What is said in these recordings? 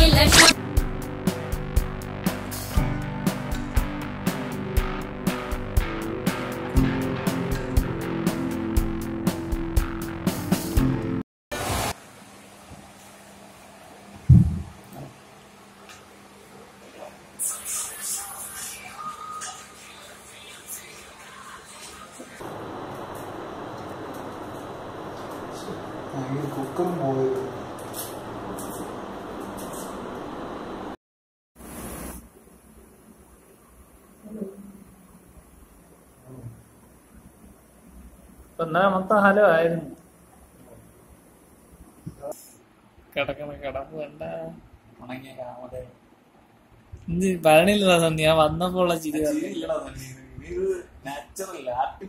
ലക്ഷം കുക്കറും പോയത് ഇപ്പൊ ഇന്നലെ മൊത്തം ഹലോ ആയിരുന്നു കിടക്കണ കിടപ്പ് വേണ്ട ഉണങ്ങിയ കാമതേ ഇത് പറഞ്ഞില്ലടാ സന്ധി ഞാൻ വന്നപ്പോ ഉള്ള ചിരി പറഞ്ഞു ഇത് നാച്ചുറൽ ആർട്ടി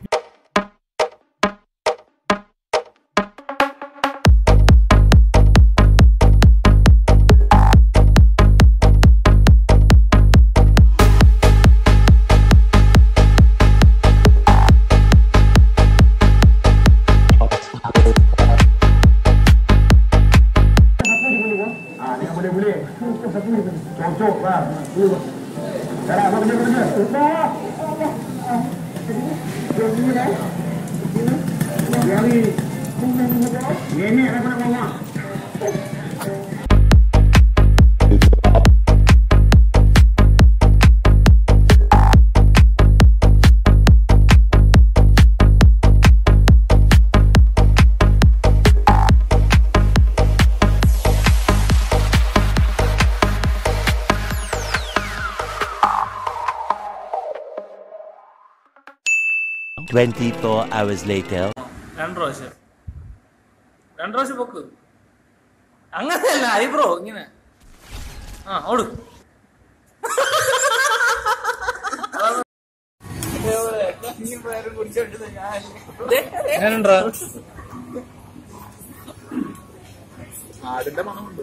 Twenty-four hours later. രണ്ടു പ്രാവശ്യം രണ്ടു പ്രാവശ്യം പൊക്ക് അങ്ങനെയല്ല ഐബ്രോ ഇങ്ങനെ ആ ഓട് ഞാനുണ്ടോ ആടിന്റെ മണമുണ്ട്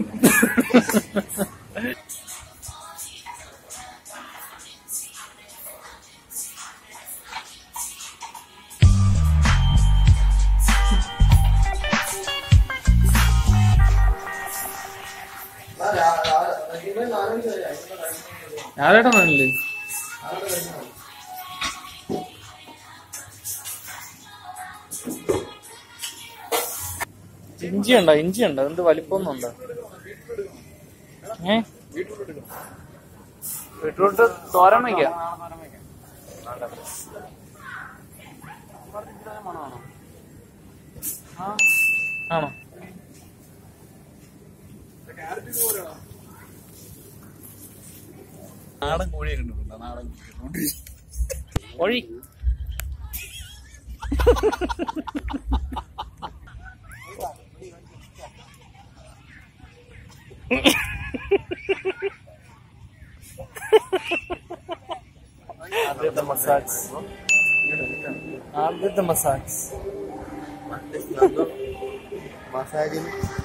ഞാനേട്ടാ നല്ലേ ഇഞ്ചി ഉണ്ടോ ഇഞ്ചി ഉണ്ടോ എന്ത് വലിപ്പമൊന്നും ഉണ്ടോ ഏ ബീട്രൂട്ട് തോരൻ വയ്ക്കാം ആണോ നാടൻ കോഴിയെ കണ്ടിട്ടുണ്ടോ നാടൻ കോഴി കോഴി ആദ്യത്തെ മസാജ് ആദ്യത്തെ മസാജ് മസാജിന്